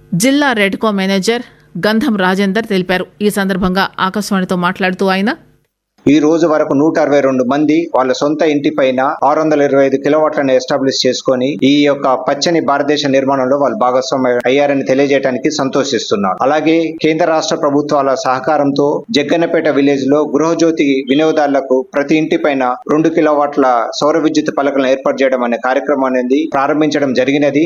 జిల్లా రెడ్కో మేనేజర్ గంధం రాజేందర్ తెలిపారు ఈ సందర్భంగా ఆకాశవాణితో మాట్లాడుతూ ఆయన ఈ రోజు వరకు నూట అరవై రెండు మంది వాళ్ళ సొంత ఇంటి పైన ఆరు వందల ఇరవై ఐదు కిలోవాట్లను ఎస్టాబ్లిష్ చేసుకొని ఈ యొక్క పచ్చని భారతదేశ నిర్మాణంలో వాళ్ళు భాగస్వామ్యం అయ్యారని తెలియజేయడానికి సంతోషిస్తున్నారు అలాగే కేంద్ర రాష్ట్ర ప్రభుత్వాల సహకారంతో జగ్గన్నపేట విలేజ్ లో గృహజ్యోతి వినియోగదారులకు ప్రతి ఇంటి పైన రెండు కిలోవాట్ల సౌర విద్యుత్ పలకలను ఏర్పాటు చేయడం అనే కార్యక్రమం అనేది ప్రారంభించడం జరిగినది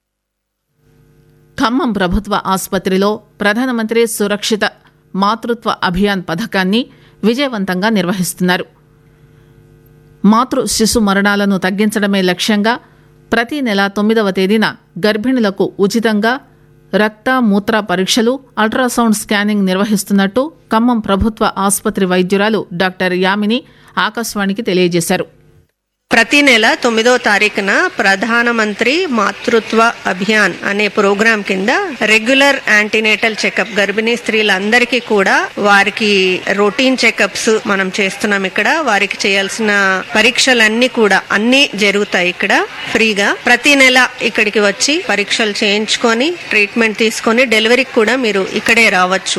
ఖమ్మం ప్రభుత్వ ఆసుపత్రిలో ప్రధానమంత్రి సురక్షిత మాతృత్వ అభియాన్ పథకాన్ని విజయవంతంగా నిర్వహిస్తున్నారు మాతృ శిశు మరణాలను తగ్గించడమే లక్ష్యంగా ప్రతి నెల తొమ్మిదవ తేదీన గర్భిణులకు ఉచితంగా రక్త మూత్ర పరీక్షలు అల్ట్రాసౌండ్ స్కానింగ్ నిర్వహిస్తున్నట్టు ఖమ్మం ప్రభుత్వ ఆసుపత్రి వైద్యురాలు డాక్టర్ యామిని ఆకాశవాణికి తెలియజేశారు ప్రతి నెల తొమ్మిదో తారీఖున ప్రధానమంత్రి మాతృత్వ అభియాన్ అనే ప్రోగ్రాం కింద రెగ్యులర్ యాంటీనేటల్ చెకప్ గర్భిణీ స్త్రీలందరికీ కూడా వారికి రొటీన్ చెకప్స్ మనం చేస్తున్నాం ఇక్కడ వారికి చేయాల్సిన పరీక్షలన్నీ కూడా అన్ని జరుగుతాయి ఇక్కడ ఫ్రీగా ప్రతి నెల ఇక్కడికి వచ్చి పరీక్షలు చేయించుకొని ట్రీట్మెంట్ తీసుకొని డెలివరీకి కూడా మీరు ఇక్కడే రావచ్చు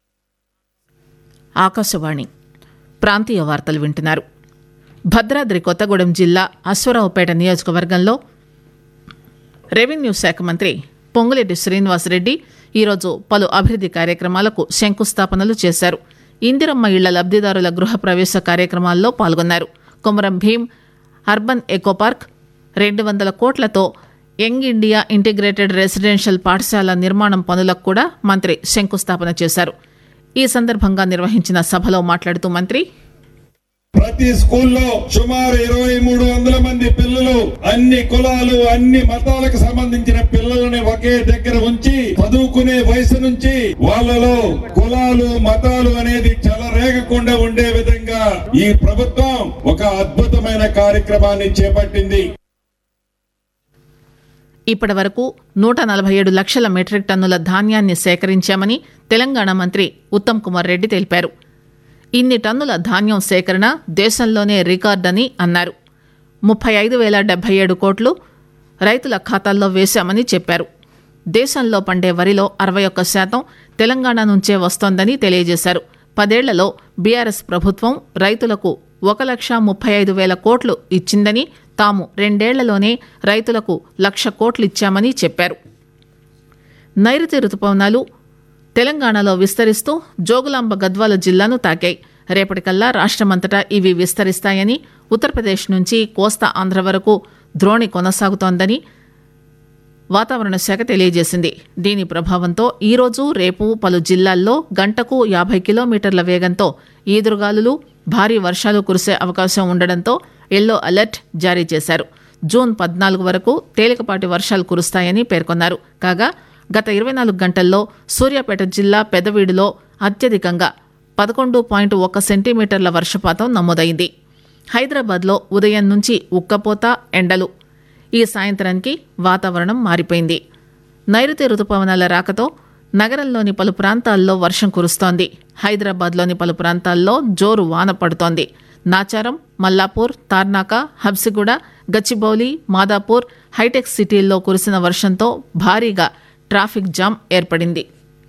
ఆకాశవాణి ప్రాంతీయ వార్తలు వింటున్నారు భద్రాద్రి కొత్తగూడెం జిల్లా అశ్వరావుపేట నియోజకవర్గంలో రెవెన్యూ శాఖ మంత్రి పొంగులేటి శ్రీనివాసరెడ్డి ఈరోజు పలు అభివృద్ది కార్యక్రమాలకు శంకుస్థాపనలు చేశారు ఇందిరమ్మ ఇళ్ల లబ్దిదారుల గృహ ప్రవేశ కార్యక్రమాల్లో పాల్గొన్నారు Komaram Bheem urban eco park రెండు వందల కోట్లతో యంగ్ ఇండియా ఇంటిగ్రేటెడ్ రెసిడెన్షియల్ పాఠశాల నిర్మాణం పనులకు కూడా మంత్రి శంకుస్థాపన చేశారు ఈ సందర్భంగా నిర్వహించిన సభలో మాట్లాడుతూ మంత్రి ప్రతి స్కూల్లో సుమారు ఇరవై మూడు వందల మంది పిల్లలు అన్ని కులాలు అన్ని మతాలకు సంబంధించిన పిల్లలని ఒకే దగ్గర ఉంచి చదువుకునే వయసు నుంచి వాళ్ళలో కులాలు మతాలు అనేది చెలరేగకుండా ఉండే విధంగా ఈ ప్రభుత్వం ఒక అద్భుతమైన కార్యక్రమాన్ని చేపట్టింది ఇప్పటి వరకు నూట నలభై ఏడు లక్షల మెట్రిక్ టన్నుల ధాన్యాన్ని సేకరించామని తెలంగాణ మంత్రి ఉత్తమ్ కుమార్ రెడ్డి తెలిపారు ఇన్ని టన్నుల ధాన్యం సేకరణ దేశంలోనే రికార్డని అన్నారు ముప్పై ఐదు వేల డెబ్బై ఏడు కోట్లు రైతుల ఖాతాల్లో వేశామని చెప్పారు దేశంలో పండే వరిలో అరవై ఒక్క శాతం తెలంగాణ నుంచే వస్తోందని తెలియజేశారు పదేళ్లలో బీఆర్ఎస్ ప్రభుత్వం రైతులకు ఒక లక్ష ముప్పై ఐదు వేల కోట్లు ఇచ్చిందని తాము రెండేళ్లలోనే రైతులకు లక్ష కోట్లు ఇచ్చామని చెప్పారు నైరుతి రుతుపవనాలు తెలంగాణలో విస్తరిస్తూ జోగులాంబ గద్వాల జిల్లాను తాకాయి రేపటికల్లా రాష్టమంతటా ఇవి విస్తరిస్తాయని ఉత్తరప్రదేశ్ నుంచి కోస్తా ఆంధ్ర వరకు ద్రోణి కొనసాగుతోందని వాతావరణ శాఖ తెలియజేసింది దీని ప్రభావంతో ఈరోజు రేపు పలు జిల్లాల్లో గంటకు యాభై కిలోమీటర్ల వేగంతో ఈదురుగాలులు భారీ వర్షాలు కురిసే అవకాశం ఉండడంతో ఎల్లో అలర్ట్ జారీ చేశారు జూన్ పద్నాలుగు వరకు తేలికపాటి వర్షాలు కురుస్తాయని పేర్కొన్నారు కాగా గత ఇరవై నాలుగు గంటల్లో సూర్యాపేట జిల్లా పెదవీడులో అత్యధికంగా పదకొండు పాయింట్ ఒక సెంటీమీటర్ల వర్షపాతం నమోదైంది హైదరాబాద్లో ఉదయం నుంచి ఉక్కపోత ఎండలు ఈ సాయంత్రానికి వాతావరణం మారిపోయింది నైరుతి రుతుపవనాల రాకతో నగరంలోని పలు ప్రాంతాల్లో వర్షం కురుస్తోంది హైదరాబాద్లోని పలు ప్రాంతాల్లో జోరు వాన పడుతోంది నాచారం మల్లాపూర్ తార్నాక హబ్సిగూడ గచ్చిబౌలి మాదాపూర్ హైటెక్ సిటీల్లో కురిసిన వర్షంతో భారీగా ట్రాఫిక్ జామ్ ఏర్పడింది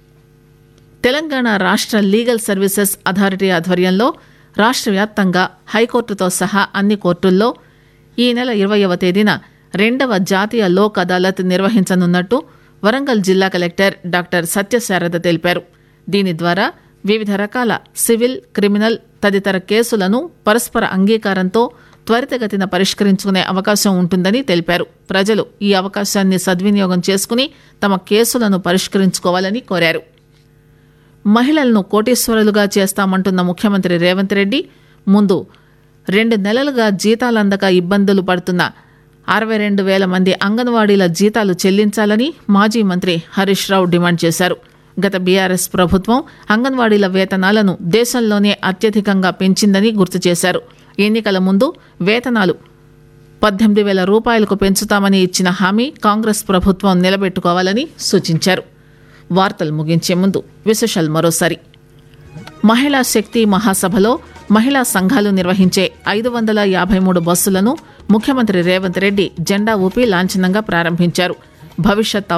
తెలంగాణ రాష్ట్ర లీగల్ సర్వీసెస్ అథారిటీ ఆధ్వర్యంలో రాష్ట్ర వ్యాప్తంగా హైకోర్టుతో సహా అన్ని కోర్టుల్లో ఈ నెల ఇరవయవ తేదీన రెండవ జాతీయ లోక్ అదాలత్ నిర్వహించనున్నట్టు వరంగల్ జిల్లా కలెక్టర్ డాక్టర్ సత్యశారద తెలిపారు దీని ద్వారా వివిధ రకాల సివిల్ క్రిమినల్ తదితర కేసులను పరస్పర అంగీకారంతో త్వరితగతిన పరిష్కరించుకునే అవకాశం ఉంటుందని తెలిపారు ప్రజలు ఈ అవకాశాన్ని సద్వినియోగం చేసుకుని తమ కేసులను పరిష్కరించుకోవాలని కోరారు మహిళలను కోటీశ్వరులుగా చేస్తామంటున్న ముఖ్యమంత్రి రేవంత్ రెడ్డి ముందు రెండు నెలలుగా జీతాలందక ఇబ్బందులు పడుతున్న అరవై రెండు వేల మంది అంగన్వాడీల జీతాలు చెల్లించాలని మాజీ మంత్రి హరీష్ రావు డిమాండ్ చేశారు గత బీఆర్ఎస్ ప్రభుత్వం అంగన్వాడీల వేతనాలను దేశంలోనే అత్యధికంగా పెంచిందని గుర్తు చేశారు ఎన్నికల ముందు వేతనాలు పద్దెనిమిది వేల రూపాయలకు పెంచుతామని ఇచ్చిన హామీ కాంగ్రెస్ ప్రభుత్వం నిలబెట్టుకోవాలని సూచించారు వార్తలు ముగించే ముందు విశేషాలు మరోసారి మహిళా శక్తి మహాసభలో మహిళా సంఘాలు నిర్వహించే ఐదు వందల యాభై మూడు బస్సులను ముఖ్యమంత్రి రేవంత్ రెడ్డి జెండా ఊపి లాంఛనంగా ప్రారంభించారు భవిష్యత్